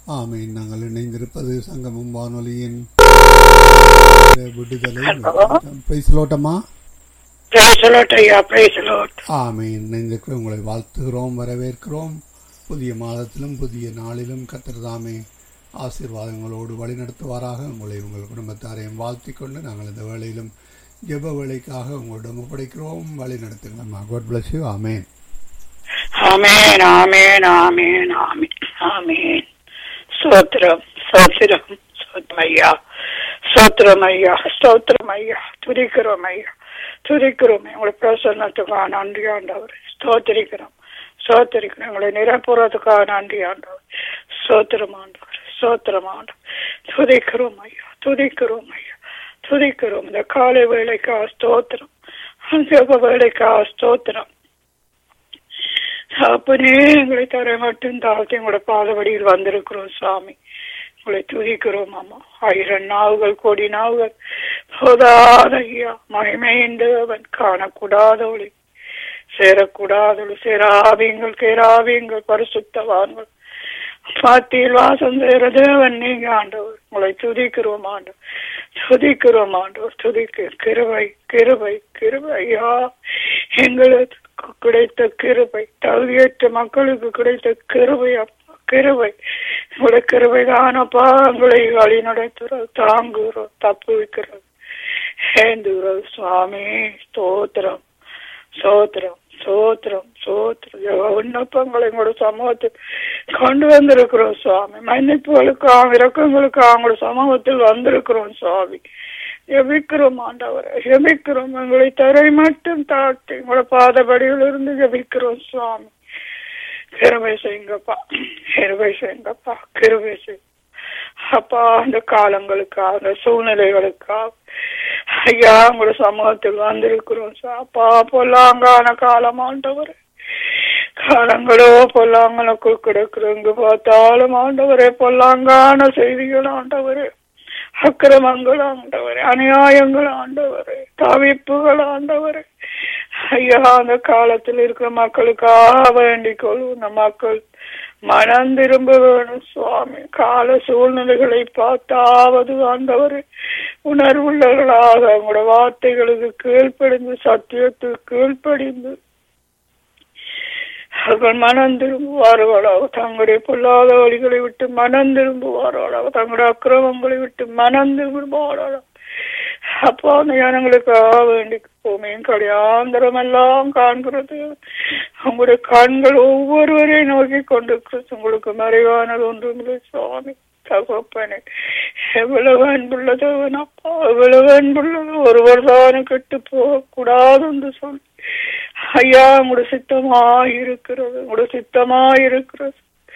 ஆமீன் நாங்கள் இணைந்திருப்பது சங்கமம் வானொலியின் விடுதலை பேசலோட்டமா பிரைசலோட் ஐயா பிரைசலோட் ஆமீன் இணைந்திருக்கிற உங்களை வாழ்த்துகிறோம் வரவேற்கிறோம் புதிய மாதத்திலும் புதிய நாளிலும் கத்திரதாமே ஆசீர்வாதங்களோடு வழிநடத்துவாராக உங்களை உங்கள் குடும்பத்தாரையும் வாழ்த்திக் கொண்டு நாங்கள் இந்த வேளையிலும் ஜெப வேலைக்காக உங்களிடம் ஒப்படைக்கிறோம் வழி நடத்துங்களம்மா God bless you amen amen amen amen amen amen ஸ்தோத்திரம் ஸ்தோத்திரம் ஸ்தோத்திரம் ஐயா ஸ்தோத்திரம் ஐயா ஸ்தோத்திரம் ஐயா துதிக்கிறோம் ஐயா துதிக்கிறோம் உங்களை பிரசன்னத்துக்காக நன்றி ஆண்டவர் ஸ்தோத்திரிக்கிறோம் ஸ்தோத்திரிக்கிறோம் உங்களை நிரப்புறதுக்காக நன்றி ஆண்டவர் ஸ்தோத்திரம் ஆண்டவர் ஸ்தோத்திரம் ஆண்டவர் துதிக்கிறோம் ஐயா துதிக்கிறோம் ஐயா துதிக்கிறோம் இந்த காலை வேலைக்கா ஸ்தோத்திரம் ஜெப வேலைக்கா ஸ்தோத்திரம் அப்பனே எங்களை தர மட்டும் தாழ்த்தி உங்களோட பாதவடியில் வந்திருக்கிறோம் சுவாமி உங்களை துதிக்கிறோம் அம்மா ஆயிரம் நாவுகள் கோடி நாவுகள் போதாத ஐயா மகிமைந்தவன் காணக்கூடாதவளை சேரக்கூடாதவள் சேராவியங்கள் கேராவியங்கள் பரிசுத்தவான்கள் பாத்தியில் வாசம் செய்கிற தேவன் நீங்க ஆண்டவர் உங்களை துதிக்கிறோம் ஆண்டவர் துதிக்கிறோம் ஆண்டவர் துதிக்க கிருபை கிருபை கிருபை ஐயா எங்களுக்கு கிடைத்த கிருபை தகுதியற்ற மக்களுக்கு கிடைத்த கிருபை அப்பா கிருபை உங்களோட கிருபை தானப்பா எங்களை வழி நடத்துறோம் தாங்குகிறோம் தப்பு வைக்கிறோம் ஏந்துகிறோம் சுவாமி ஸ்தோத்திரம் சோத்திரம் சோத்திரம் சோத்திரம் விண்ணப்பங்களை எங்களோட சமூகத்தில் கொண்டு வந்திருக்கிறோம் சுவாமி மன்னிப்புகளுக்காக இறக்கங்களுக்காக அவங்களோட சமூகத்தில் வந்திருக்கிறோம் சுவாமி ஜபிக்கிறோம் ஆண்டவரை ஜபிக்கிறோம் எங்களை தரை மட்டும் தாழ்த்தி உங்களோட பாதபடியில் இருந்து ஜபிக்கிறோம் சுவாமி கிருபை செய்யுங்கப்பா கிருபை செய்யுங்கப்பா கிருபை செய்யுங்க அப்பா அந்த காலங்களுக்காக அந்த சூழ்நிலைகளுக்காக ஐயா உங்களோட சமூகத்தில் வந்திருக்கிறோம் அப்பா பொல்லாங்கான காலம் ஆண்டவர் காலங்களோ பொல்லாங்கனுக்குள் கிடக்குறங்க பார்த்தாலும் ஆண்டவரே பொல்லாங்கான செய்திகள் ஆண்டவரே அக்கிரமங்கள் ஆண்டவரே அநியாயங்கள் ஆண்டவரே தவிப்புகள் ஆண்டவரே ஐயா அந்த காலத்தில் இருக்கிற மக்களுக்காக வேண்டிக் கொள்ளும் மக்கள் மனம் திரும்ப வேணும் சுவாமி கால சூழ்நிலைகளை பார்த்தாவது ஆண்டவர் உணர்வுள்ளவர்களாக உங்களோட வார்த்தைகளுக்கு கீழ்ப்படிந்து சத்தியத்துக்கு கீழ்ப்படிந்து அவர்கள் மனம் திரும்புவார்களாக தங்களுடைய பொல்லாத வழிகளை விட்டு மனம் திரும்புவார்களாக தங்களுடைய அக்கிரமங்களை விட்டு மனம் திரும்புவார்களாக அப்போ அந்த ஜனங்களுக்காக வேண்டி பூமியின் கடையாந்திரம் எல்லாம் காண்கிறது உங்களுடைய கண்கள் ஒவ்வொருவரையும் நோக்கி கொண்டிருக்கிறது உங்களுக்கு மறைவானது ஒன்றுமில்லை சுவாமி தகப்பனே எவ்வளவு அன்புள்ளதவன் அப்பா எவ்வளவு அன்புள்ளது ஒருவர் தானே கெட்டு போகக்கூடாது என்று சொல்லி ஐயா உங்களோட சித்தமா இருக்கிறது உங்களோட சித்தமா இருக்கிறது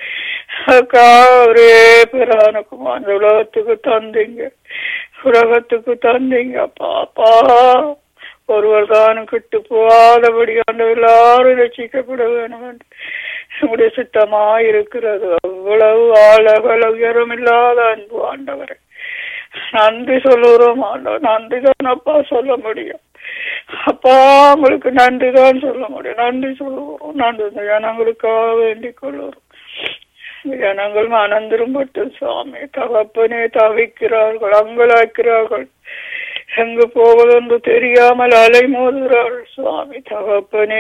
அக்கா ஒரே பிரானுக்கும் அந்த உலகத்துக்கு தந்தீங்க உலகத்துக்கு தந்தீங்க அப்பா அப்பா ஒருவர் தானும் கிட்டு போகாதபடி அந்த எல்லாரும் ரசிக்கப்பட வேணும் என்று உங்களுடைய சித்தமா இருக்கிறது அவ்வளவு ஆழகள உயரம் இல்லாத அன்பு ஆண்டவரை நன்றி சொல்லுறோம் ஆண்டவர் நன்றி தான் அப்பா சொல்ல முடியும் அப்பா உங்களுக்கு நன்றி தான் சொல்ல முடியும் நன்றி சொல்லுவோம் நன்றி ஜனங்களுக்காக வேண்டிக் கொள்ளுறோம் ஜனங்கள் மனம் திரும்பட்டு சுவாமி தகப்பனே தவிக்கிறார்கள் அங்கலாக்கிறார்கள் எங்கு போவதென்று தெரியாமல் அலை மோதுகிறார்கள் சுவாமி தகப்பனே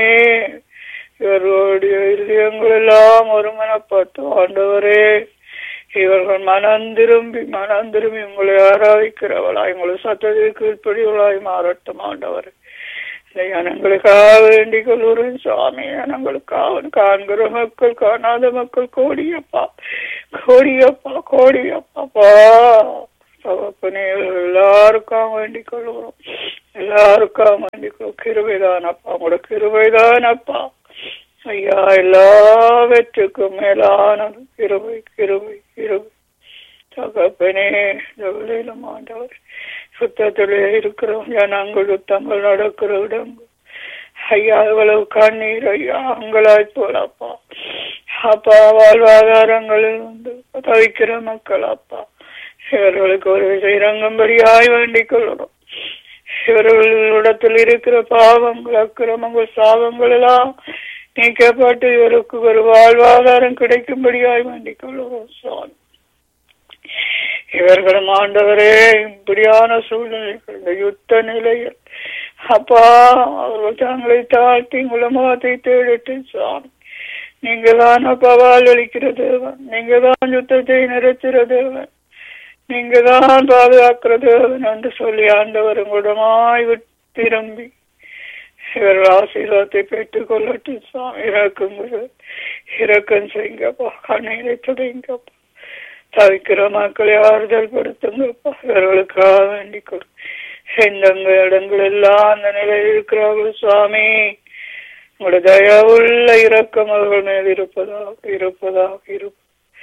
இவர்களுடைய இருதயங்கள் எல்லாம் ஒருமனப்பட்டு ஆண்டவரே இவர்கள் மனம் திரும்பி மனம் திரும்பி உங்களை ஆராதிக்கிறவளாய் உங்களை சத்தத்தில் கீழ்ப்படிவளாய் மாறட்டும் ஆண்டவர் ஜனங்களுக்காக வேண்டிக் கொள்கிறேன் சுவாமி ஜனங்களுக்காக காண்கிற மக்கள் காணாத மக்கள் கோடியப்பா கோடியப்பா கோடியப்பாப்பா தகப்பனே எல்லாருக்காக வேண்டிக் கொள்கிறோம் எல்லாருக்காக வேண்டிக் கொள்ளும் கிருபைதானப்பா உங்களோட கிருபைதானப்பா ஐயா எல்லாவற்றுக்கும் மேலானது கிருபை கிருபை கிருபை தகப்பனே ஜவுளிலும் ஆண்டவர் சுத்தத்திலே இருக்கிறோம் ஜனங்கள் யுத்தங்கள் நடக்கிற இடங்கள் ஐயா இவ்வளவு கண்ணீர் ஐயா அங்களாய் போலப்பா அப்பா வாழ்வாதாரங்களில் வந்து தவிக்கிற மக்கள் அப்பா இவர்களுக்கு ஒரு இறங்கும்படியாய் வேண்டிக் கொள்ளணும் இவர்களிடத்தில் இருக்கிற பாவங்கள் அக்கிரமங்கள் சாபங்கள் எல்லாம் நீக்கப்பட்டு இவருக்கு ஒரு வாழ்வாதாரம் கிடைக்கும்படியாய் வேண்டிக் கொள்ளுவோம் சுவாமி இவர்களும் ஆண்டவரே இப்படியான சூழ்நிலைகள் இந்த யுத்த நிலையில் அப்பா அவர்கள் தங்களை தாழ்த்தி குலமாத்தை தேடிட்டு சுவாமி நீங்க தான் அப்பா வாழ்வழிக்கிற தேவன் நீங்க தான் யுத்தத்தை நிறுத்துற தேவன் நீங்க தான் பாதுகாக்கிற தேவன் என்று சொல்லி ஆண்டவர் உங்களிடமாய் விட்டு திரும்பி இவர்கள் ஆசீர்வாதத்தை பெற்றுக் கொள்ளட்டும் சுவாமி இறக்கும் இறக்கம் செய்யுங்கப்பா கண்ணீரை துடைங்கப்பா தவிக்கிற மக்களை ஆறுதல் படுத்துங்கப்பா இவர்களுக்காக வேண்டிக் கொள் எந்தெந்த இடங்கள் எல்லாம் அந்த நிலையில் இருக்கிறார்கள் சுவாமி உங்களோட தயவுள்ள இரக்கம் அவர்கள் மேல் இருப்பதாக இருப்பதாக இருப்ப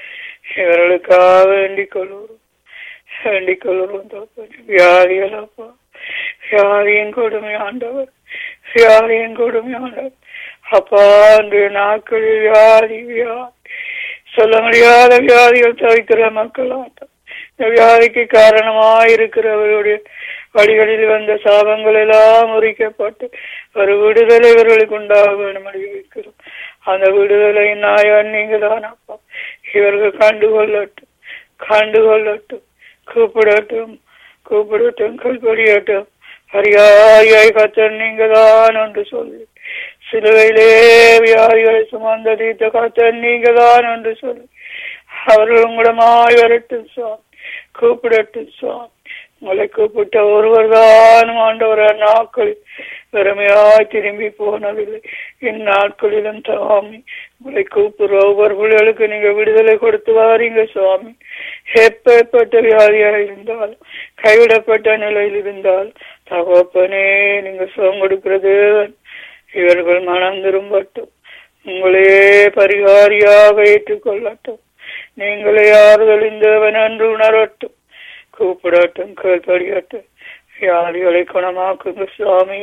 இவர்களுக்காக வேண்டிக் கொள்வோம் வேண்டிக் கொள்வோம் தப்பனே வியாதிகள் அப்பா வியாதியின் கொடுமை ஆண்டவர் வியாதியின் கொடுமை ஆண்டவர் அப்பா அன்றைய நாட்களில் வியாதி வியாதி சொல்ல முடியாத வியாதிகள் தவிக்கிற மக்கள் ஆட்டம் இந்த வியாதிக்கு காரணமாயிருக்கிறவர்களுடைய வழிகளில் வந்த சாபங்கள் எல்லாம் முறிக்கப்பட்டு ஒரு விடுதலை இவர்களுக்கு உண்டாக வேண்டும் வைக்கிறோம் அந்த விடுதலை நாயன் நீங்க தான் அப்பா இவர்கள் கண்டுகொள்ளட்டும் கண்டுகொள்ளட்டும் கூப்பிடட்டும் கூப்பிடட்டும் கல்படியட்டும் ஹரியாரியாய் கத்தன் நீங்க தான் என்று சொல்லி சிலுவையிலே வியாதிகளை சுமந்த தீர்த்த கத்தன் நீங்க தான் என்று சொல்லி அவர்கள் உங்களமாய் வரட்டும் சுவாமி கூப்பிடட்டும் சுவாமி உங்களை கூப்பிட்ட ஒருவர் தானும் ஆண்டவர் நாட்களில் வெறுமையாய் திரும்பி போனதில்லை இந்நாட்களிலும் சுவாமி உங்களை கூப்பிடுற ஒவ்வொரு பிள்ளைகளுக்கு நீங்க விடுதலை கொடுத்து வாரீங்க சுவாமி எப்பேற்பட்ட வியாதியாக இருந்தாலும் கைவிடப்பட்ட நிலையில் இருந்தால் தகப்பனே நீங்க சுகம் கொடுக்கிறது இவர்கள் மனம் திரும்பட்டும் உங்களே பரிகாரியாக ஏற்றுக்கொள்ளட்டும் நீங்களே ஆறுதல் இந்தவன் என்று உணரட்டும் கூப்பிடட்டும் கேள்படியட்டும் வியாதிகளை குணமாக்குங்க சுவாமி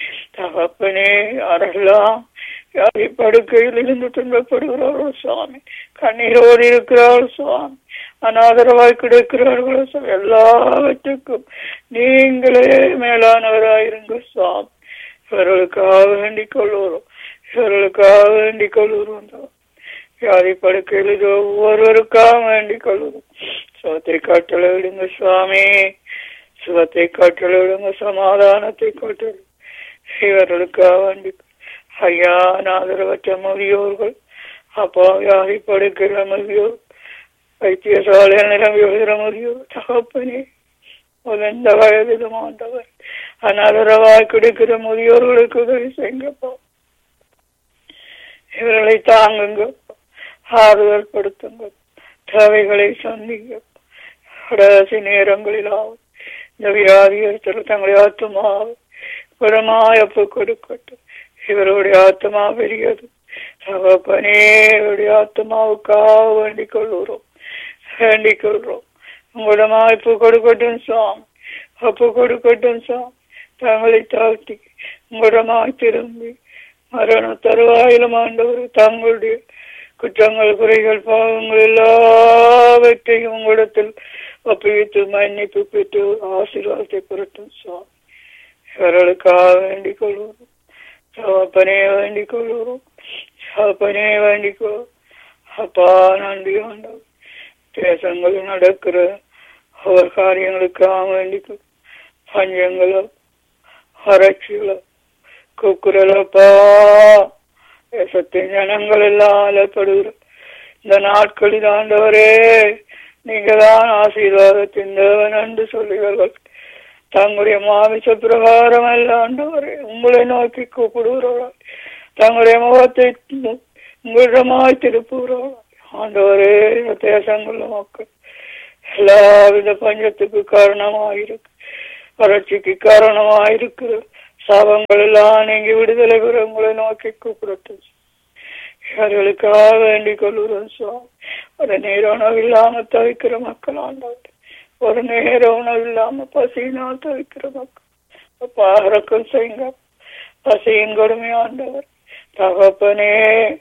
தகப்பனே யாரெல்லாம் வியாதி படுக்கையில் இருந்து துன்பப்படுகிறார்களோ சுவாமி கண்ணீரோடு இருக்கிறார்கள் சுவாமி அனாதரவாய் கிடக்கிறார்களோ சுவாமி எல்லாவற்றுக்கும் நீங்களே மேலானவராயிருங்க சுவாமி இவர்களுக்காக வேண்டிக் கொள்ளுறோம் இவர்களுக்காக வேண்டிக் கொள்ளுறோம் வியாதி படுக்கையில் இது ஒவ்வொருவருக்காக வேண்டிக் கொள்ளுறோம் சுகத்தை காட்டல விடுங்க சுவாமி சுகத்தை காட்டல விடுங்க சமாதானத்தை காட்டல இவர்களுக்காக வேண்டி ஐயா ஆதரவற்ற முதியோர்கள் அப்பா வியாதி படுக்கிற முதியோர் வைத்தியசாலையில் நிரம்பி வருகிற முதியோர் தகப்பனே எந்த வயதிலும் ஆண்டவர் அனாதரவாய் கிடைக்கிற முதியோர்களுக்கு உதவி செய்யுங்கப்பா இவர்களை தாங்குங்க ஆறுதல் படுத்துங்க தேவைகளை சந்திங்க கடைசி நேரங்களிலாவது இந்த வியாதியத்தில் தங்களை ஆத்மாவை குணமாய் ஒப்பு கொடுக்கட்டும் இவருடைய ஆத்மா பெரியது தகப்பனே இவருடைய ஆத்மாவுக்காக வேண்டிக் கொள்கிறோம் வேண்டிக் கொள்கிறோம் உங்களிடமா ஒப்பு கொடுக்கட்டும் சுவாமி ஒப்பு கொடுக்கட்டும் சுவாமி தங்களை தாழ்த்தி உங்களிடமாய் திரும்பி மரண தருவாயிலும் ஆண்டவர் தங்களுடைய குற்றங்கள் குறைகள் பாவங்கள் எல்லாவற்றையும் உங்களிடத்தில் ஒப்புவித்து மன்னிப்பு பெற்று ஆசீர்வாதத்தை பெறட்டும் சுவாமி இவர்களுக்காக வேண்டிக் கொள்வோம் சவப்பனே வேண்டிக் கொள்வோம் சவப்பனே வேண்டிக் கொள்வோம் அப்பா நன்றி ஆண்டவர் தேசங்களில் நடக்கிற ஒவ்வொரு காரியங்களுக்காக வேண்டிக் பஞ்சங்களோ வறட்சிகளோ கூக்குரலப்பா தேசத்தின் ஜனங்கள் எல்லாம் அலப்படுகிற இந்த நாட்களில் ஆண்டவரே நீங்க தான் ஆசீர்வாதத்தின் தேவன் என்று சொல்லுகிறார்கள் தங்களுடைய மாமிச பிரகாரம் அல்ல ஆண்டவரே உங்களை நோக்கி கூப்பிடுகிறவர்கள் தங்களுடைய முகத்தை உங்களிடமாய் திருப்புகிறவர்கள் ஆண்டவரே இந்த தேசங்கள மக்கள் எல்லாவித பஞ்சத்துக்கு காரணமாயிருக்கு வறட்சிக்கு காரணமாயிருக்கு சாபங்கள் எல்லாம் நீங்க விடுதலை பெற உங்களை நோக்கி கூப்பிடட்டும் இவர்களுக்காக வேண்டிக் கொள்கிறோம் சுவாமி ஒரு நேர உணவு இல்லாம தவிக்கிற மக்கள் ஆண்டவர் ஒரு நேர உணவு இல்லாம பசியினால் தவிக்கிற மக்கள் பாரக்கம் செய்யுங்க பசியின் கொடுமை ஆண்டவர் தகப்பனே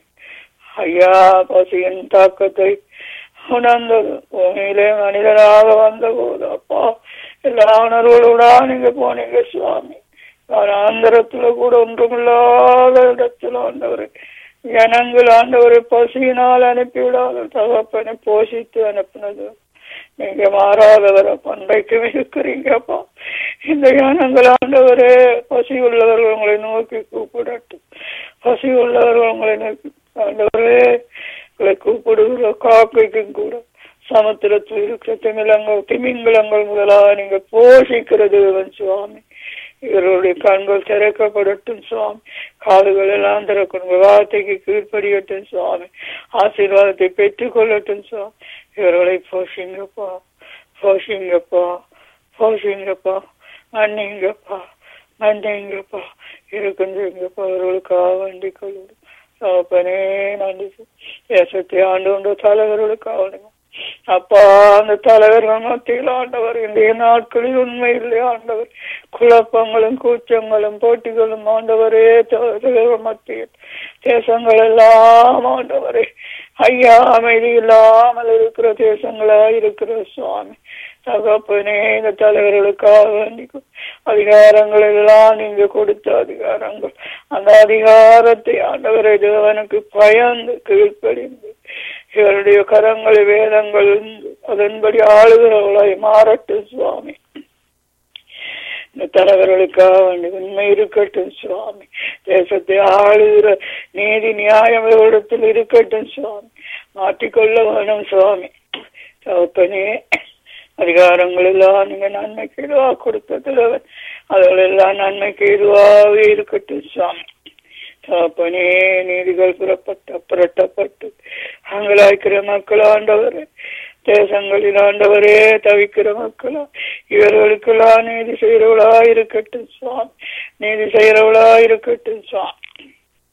ஐயா பசியின் தாக்கத்தை உணர்ந்தது பூமியிலே மனிதனாக வந்த போது அப்பா எல்லா உணர்வுகளோடா நீங்க போனீங்க சுவாமி ஆந்திரத்துல கூட ஒன்றுமில்லாத இடத்துல ஆண்டவர் ஜனங்கள் ஆண்டவரை பசியினால் அனுப்பிவிடாத தகப்பனை போஷித்து அனுப்பினது நீங்க மாறாதவரை பண்டைக்கும் இருக்கிறீங்கப்பா இந்த ஞானங்கள் ஆண்டவரே பசி உள்ளவர்கள் உங்களை நோக்கி கூப்பிடட்டும் பசி உள்ளவர்கள் உங்களை நோக்கி ஆண்டவரே உங்களை கூப்பிடுகிற காக்கைக்கும் கூட சமுத்திரத்தில் இருக்கிற திமிலங்கள் திமிங்கலங்கள் முதலாக நீங்க போஷிக்கிறது சுவாமி இவருடைய கண்கள் திறக்கப்படட்டும் சுவாமி காதுகள் எல்லாம் திறக்கணும் வார்த்தைக்கு கீழ்ப்படியட்டும் சுவாமி ஆசீர்வாதத்தை பெற்றுக் கொள்ளட்டும் சுவாமி இவர்களை போஷிங்கப்பா போஷிங்கப்பா போஷிங்கப்பா மன்னிங்கப்பா மன்னிங்கப்பா இருக்குங்கப்பா அவர்களுக்காக வேண்டிக் கொள்ளும் சாப்பனே நன்றி தேசத்தை ஆண்டு கொண்ட தலைவர்களுக்காக அப்பா அந்த தலைவர்கள் மத்தியில் ஆண்டவர் இன்றைய நாட்களில் உண்மை இல்லை ஆண்டவர் குழப்பங்களும் கூச்சங்களும் போட்டிகளும் ஆண்டவரே தலைவர்கள் மத்தியில் தேசங்கள் எல்லாம் ஆண்டவரே ஐயா அமைதி இல்லாமல் இருக்கிற தேசங்களா இருக்கிற சுவாமி தகப்பனே இந்த தலைவர்களுக்காக வேண்டிக்கும் அதிகாரங்கள் எல்லாம் நீங்க கொடுத்த அதிகாரங்கள் அந்த அதிகாரத்தை ஆண்டவரை தேவனுக்கு பயந்து கீழ்ப்படிந்து இவருடைய கரங்கள் வேதங்கள் அதன்படி ஆளுகிறவர்களாய் மாறட்டும் சுவாமி இந்த தலைவர்களுக்காக வேண்டி உண்மை இருக்கட்டும் சுவாமி தேசத்தை ஆளுகிற நீதி நியாயம் இடத்தில் இருக்கட்டும் சுவாமி மாற்றிக்கொள்ள வேணும் சுவாமி தகப்பனே அதிகாரங்கள் எல்லாம் நீங்க நன்மைக்கு எதுவா கொடுத்த தலைவன் அதுகள் எல்லாம் நன்மைக்கு எதுவாகவே இருக்கட்டும் சுவாமி தகப்பனே நீதிகள் புறப்பட்ட புரட்டப்பட்டு அங்கலாய்க்கிற மக்கள் ஆண்டவர் தேசங்களில் ஆண்டவரே தவிக்கிற மக்களா இவர்களுக்கெல்லாம் நீதி செய்கிறவளா இருக்கட்டும் சுவாமி நீதி செய்கிறவளா இருக்கட்டும் சுவாமி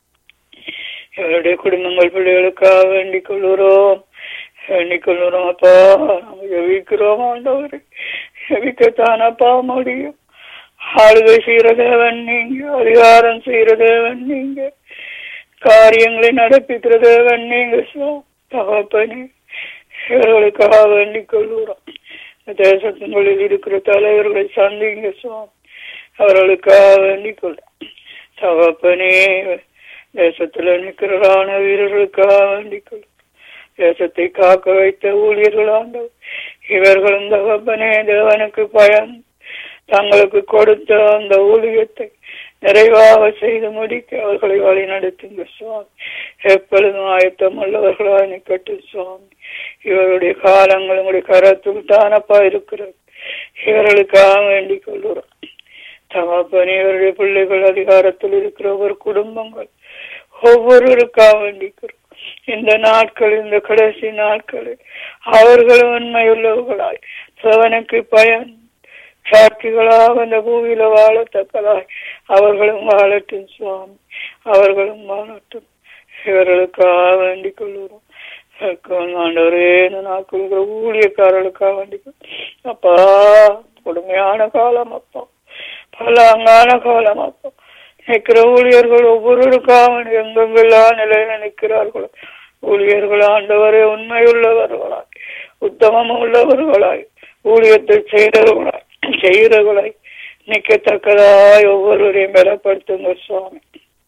இவருடைய குடும்பங்கள் பிள்ளைகளுக்காக வேண்டிக் கொள்கிறோம் வேண்டிக் கொள்கிறோம் அப்பா நாம ஜெபிக்கிறோம் ஆண்டவர் ஜெபிக்கத்தான் அப்பா முடியும் ஆளுகை செய்கிற தேவன் நீங்க அதிகாரம் செய்கிற தேவன் நீங்க காரியங்களை நடப்பிக்கிற தேவன் நீங்க தகப்பனே இவர்களுக்காக வேண்டிக் கொள்கிறோம் தேசத்துங்களில் இருக்கிற தலைவர்களை சந்திங்க சுவாமி அவர்களுக்காக வேண்டிக் கொள்றோம் தகப்பனே தேசத்துல நிற்கிறான வீரர்களுக்காக வேண்டிக் கொள்றோம் தேசத்தை காக்க வைத்த ஊழியர்கள் ஆண்டவர் இவர்களும் தகப்பனே தேவனுக்கு பயன் தங்களுக்கு கொடுத்த அந்த ஊழியத்தை நிறைவாக செய்து முடிக்க அவர்களை வழி நடத்துங்க சுவாமி எப்பொழுதும் ஆயத்தம் உள்ளவர்களாக நிக்கட்டும் சுவாமி இவருடைய காலங்கள் உங்களுடைய கரத்தில் தானப்பா இருக்கிறது இவர்களுக்காக வேண்டிக் கொள்கிறோம் தகப்பனே இவருடைய பிள்ளைகள் அதிகாரத்தில் இருக்கிற ஒவ்வொரு குடும்பங்கள் ஒவ்வொருவருக்காக வேண்டிக்கிறோம் இந்த நாட்கள் இந்த கடைசி நாட்களில் அவர்களும் உண்மையுள்ளவர்களாய் சிவனுக்கு பயன் சாட்சிகளாக அந்த பூமியில வாழத்தக்கதாய் அவர்களும் வாழட்டும் சுவாமி அவர்களும் வாழட்டும் இவர்களுக்காக வேண்டிக் கொள்கிறோம் ஆண்டவரே இந்த நாட்கள் ஊழியக்காரர்களுக்காக வேண்டிக் அப்பா கொடுமையான காலம் அப்பா பலாங்கான காலம் அப்பா நிற்கிற ஊழியர்கள் ஒவ்வொருவருக்காக எங்கெங்கெல்லாம் நிலையில நிற்கிறார்களோ ஊழியர்கள் ஆண்டவரே உண்மையுள்ளவர்களாய் உத்தமம் உள்ளவர்களாய் ஊழியத்தை செய்தவர்களாய் செய்கிறவர்களாய் நிற்கத்தக்கதாய் ஒவ்வொருவரையும் பலப்படுத்துங்க சுவாமி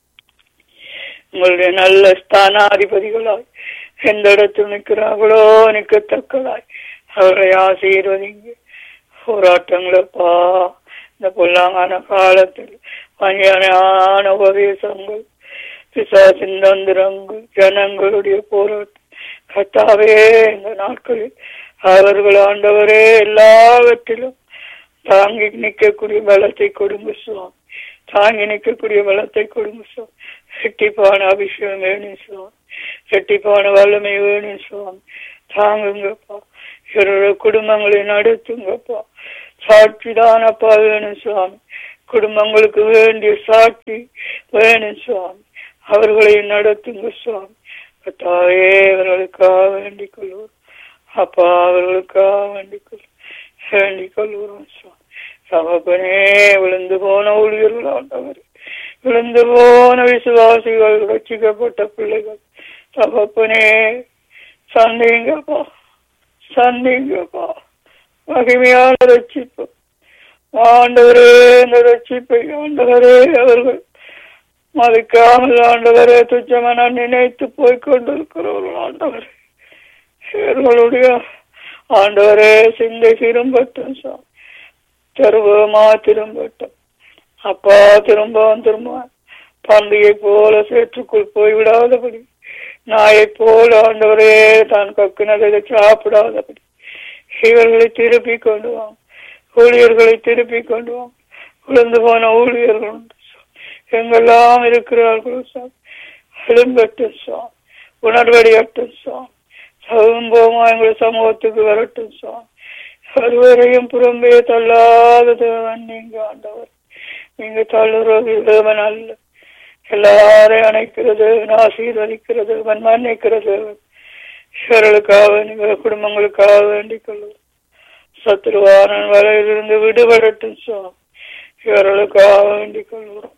உங்களுடைய நல்ல ஸ்தானாதிபதிகளாய் எந்த இடத்தில் நிற்கிறார்களோ நிற்கத்தக்கதாய் அவரை ஆசீர்வதிங்க போராட்டங்களப்பா இந்த பொல்லாங்கான காலத்தில் பணியான உபதேசங்கள் பிசாசின் தந்திரங்கள் ஜனங்களுடைய போராட்டம் கத்தாவே இந்த நாட்களில் அவர்கள் ஆண்டவரே எல்லாவற்றிலும் தாங்கி நிற்கக்கூடிய பலத்தை கொடுங்க சுவாமி தாங்கி நிற்கக்கூடிய பலத்தை கொடுங்க சுவாமி செட்டிப்பான அபிஷேகம் வேணும் சுவாமி செட்டிப்பான வல்லமை வேணும் சுவாமி தாங்குங்கப்பா இவரோட குடும்பங்களை நடத்துங்கப்பா சாட்சி தானப்பா வேணும் சுவாமி குடும்பங்களுக்கு வேண்டிய சாட்சி வேணும் சுவாமி அவர்களை நடத்துங்க சுவாமி கத்தாவே அவர்களுக்காக வேண்டிக் கொள்வோம் அப்பா அவர்களுக்காக வேண்டிக் கொள் வேண்டிக் கொள்வோம் சுவாமி சகப்பனே விழுந்து போன ஊழியர்கள் ஆண்டவர் விழுந்து போன விசுவாசிகள் ரட்சிக்கப்பட்ட பிள்ளைகள் சகப்பனே சந்தீங்கப்பா சந்தீங்கப்பா மகிமையான ரட்சிப்பு ஆண்டவரே இந்த ரட்சிப்பை ஆண்டவரே அவர்கள் மதிக்காமல் ஆண்டவரே துச்சமன நினைத்து போய் கொண்டிருக்கிறவர்கள் ஆண்டவரே இவர்களுடைய ஆண்டவரே சிந்தை திரும்பட்டும் சாமி தருவமா திரும்பட்டும் அப்பா திரும்பவும் திரும்பவும் பன்றியை போல சேற்றுக்குள் போய்விடாதபடி நாயை போல ஆண்டவரே தான் கக்குனதை சாப்பிடாதபடி இவர்களை திருப்பி கொண்டு வாங்க ஊழியர்களை திருப்பி கொண்டு வாங்க விழுந்து போன ஊழியர்கள் உண்டு சாமி. எங்கெல்லாம் இருக்கிறார்களோ சாமி எழும்பட்டும் சாமி உணர்வடையட்டும் சாமி சகும்போமா எங்கள் சமூகத்துக்கு வரட்டும் சாமி ஒருவரையும் புறம்பே தள்ளாத தேவன் நீங்க ஆண்டவர் நீங்க தள்ளுறது தேவன் அல்ல எல்லாரையும் அணைக்கிறது ஆசீர்வதிக்கிறது அவன் மன்னிக்கிறது இவர்களுக்காக நீங்கள் குடும்பங்களுக்காக வேண்டிக் கொள்ளும் சத்ருவானன் வலையிலிருந்து விடுபடட்டும் சுவாமி இவர்களுக்காக வேண்டிக் கொள்கிறோம்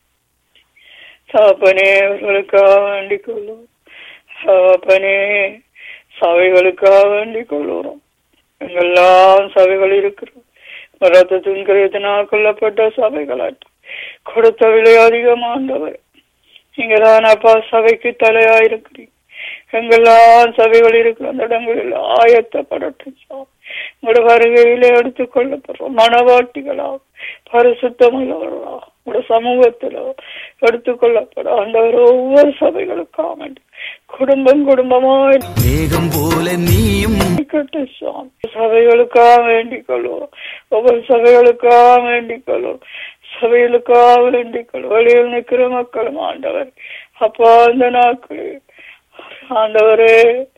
சாப்பனே இவர்களுக்காக வேண்டிக் கொள்ளும் சாப்பனே சபைகளுக்காக வேண்டிக் கொள்கிறோம் எங்கெல்லாம் சபைகள் இருக்கிறோம் ரத்தத்தின் கிரயத்தினால் கொல்லப்பட்ட சபைகளாட்டும் கொடுத்த விலை அதிகமாண்டவர் நீங்க தான் அப்பா சபைக்கு தலையாயிருக்கிறீங்க எங்கெல்லாம் சபைகள் இருக்கிற அந்த இடங்களில் ஆயத்தப்படட்டும் சாமி உங்களோட வருகையிலே எடுத்துக் கொள்ளப்படுறோம் மனவாட்டிகளா பரிசுத்தமுள்ளவர்களா உங்களோட சமூகத்திலோ எடுத்துக் கொள்ளப்படும் ஆண்டவர் ஒவ்வொரு சபைகளுக்காக குடும்பம் குடும்பமாய் மேகம் போல நீயும் இருக்கட்டும் சுவாமி. சபைகளுக்காக வேண்டிக் கொள்வோம் ஒவ்வொரு சபைகளுக்காக வேண்டிக் கொள்வோம் சபைகளுக்காக வேண்டிக் கொள்வோம் வெளியில் நிற்கிற மக்களும் ஆண்டவர் அப்பா அந்த நாட்களில் ஆண்டவரே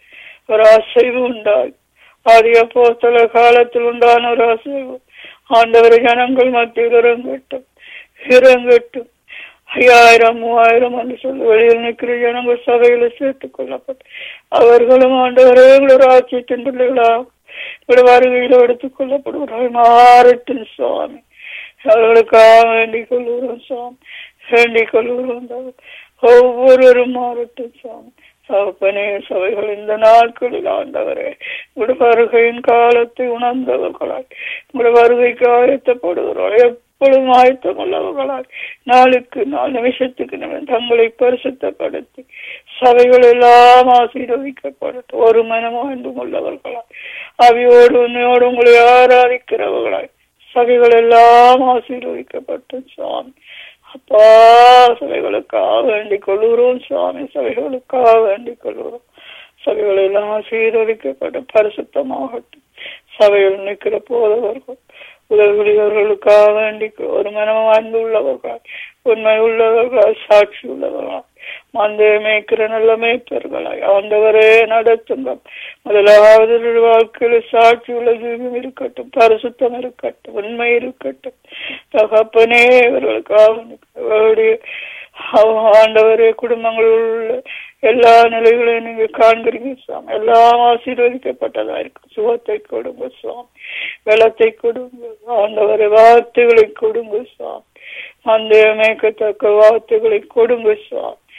ஒரு அசைவு உண்டாய் ஆதி அப்போஸ்தல காலத்தில் உண்டான ஒரு அசைவு ஆண்டவர் ஜனங்கள் மத்தியில் இறங்கட்டும் இறங்கட்டும் ஐயாயிரம் மூவாயிரம் என்று சொல்லி வெளியில் நிற்கிற ஜனங்கள் சபையில சேர்த்துக் கொள்ளப்பட்டு அவர்களும் ஆண்டவரே ஒரு ஆட்சியத்தின் பிள்ளைகளா ஒரு வருகையில் எடுத்துக் கொள்ளப்படுகிறார்கள் மாறட்டும் சுவாமி அவர்களுக்காக வேண்டிக் கொள்கிறோம் சுவாமி வேண்டிக் கொள்கிறோம் தகப்பனே. ஒவ்வொருவரும் மாறட்டும் சுவாமி தகப்பனே சபைகள் இந்த நாட்களில் ஆண்டவரே உங்களுடைய வருகையின் காலத்தை உணர்ந்தவர்களாய் உங்களுடைய வருகைக்கு ஆயத்தப்படுகிறோம் எப்பொழுதும் ஆயத்தம் உள்ளவர்களாய் நாளுக்கு நாள் நிமிஷத்துக்கு நிமிஷம் தங்களை பரிசுத்தப்படுத்தி சபைகள் எல்லாம் ஆசீர்வதிக்கப்படட்டும் ஒரு மனமாண்டும் உள்ளவர்களாய் அவையோடு உன்னையோடு உங்களை ஆராதிக்கிறவர்களாய் சபைகள் எல்லாம் ஆசீர்வதிக்கப்பட்டும் சுவாமி அப்பா சபைகளுக்காக வேண்டிக் கொள்கிறோம் சுவாமி சபைகளுக்காக வேண்டிக் கொள்கிறோம் சபைகள் எல்லாம் ஆசீர்வதிக்கப்படும் பரிசுத்தமாகட்டும் சபையில் நிற்கிற போதவர்கள் உதவிகளுக்காக வேண்டிக் ஒரு மனம் வாழ்ந்து உள்ளவர்கள் உண்மை உள்ளவர்களாய் சாட்சி உள்ளவர்களாய் மந்தையை மேய்க்கிற நல்ல மேய்ப்பர்களாய் ஆண்டவரே நடத்துங்க முதலாவது ஒரு வாழ்க்கையில் சாட்சி உள்ள ஜீவம் இருக்கட்டும் பரிசுத்தம் இருக்கட்டும் உண்மை இருக்கட்டும் தகப்பனே இவர்களுக்காக அவருடைய ஆண்டவரே குடும்பங்களில் உள்ள எல்லா நிலைகளையும் நீங்க காண்கிறீங்க சுவாமி எல்லாம் ஆசீர்வதிக்கப்பட்டதா இருக்கு சுகத்தை கொடுங்க சுவாமி வெள்ளத்தை கொடுங்க ஆண்டவரை வார்த்தைகளை கொடுங்க சுவாமி மந்தைய மேய்க்கத்தக்க வார்த்தைகளை கொடுங்க சுவாமி